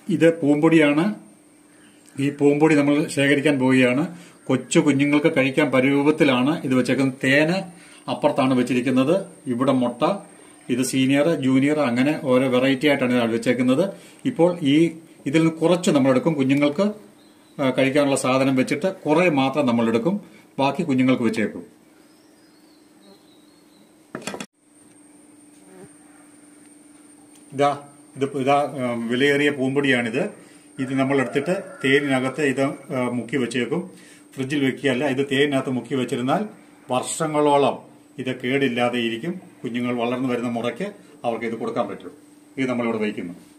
ഇത് പൂമ്പൊടിയാണ് ഈ പൂമ്പൊടി നമ്മൾ ശേഖരിക്കാൻ പോവുകയാണ് കൊച്ചു കുഞ്ഞുങ്ങൾക്ക് കഴിക്കാൻ പരുവത്തിലാണ് ഇത് വെച്ചേക്കുന്നത് തേന് അപ്പുറത്താണ് വെച്ചിരിക്കുന്നത് ഇവിടെ മുട്ട ഇത് സീനിയർ ജൂനിയർ അങ്ങനെ ഓരോ വെറൈറ്റി ആയിട്ടാണ് ഇത് വെച്ചേക്കുന്നത് ഇപ്പോൾ ഈ ഇതിൽ നിന്ന് കുറച്ച് നമ്മളെടുക്കും കുഞ്ഞുങ്ങൾക്ക് ആ, കഴിക്കാനുള്ള സാധനം വെച്ചിട്ട് കുറെ മാത്രം നമ്മളെടുക്കും ബാക്കി കുഞ്ഞുങ്ങൾക്ക് വെച്ചേക്കും ഇതാ ഇത് ഇതാ ആ, വിലയേറിയ പൂമ്പൊടിയാണിത് ഇത് നമ്മൾ എടുത്തിട്ട് തേനിനകത്ത് ഇത് ആ, മുക്കി വെച്ചേക്കും ഫ്രിഡ്ജിൽ വെക്കുകയല്ല ഇത് തേനിനകത്ത് മുക്കി വെച്ചിരുന്നാൽ വർഷങ്ങളോളം ഇത് കേടില്ലാതെ ഇരിക്കും കുഞ്ഞുങ്ങൾ വളർന്നു വരുന്ന മുറയ്ക്ക് അവർക്ക് ഇത് കൊടുക്കാൻ പറ്റും ഇത് നമ്മളിവിടെ വയ്ക്കുന്നു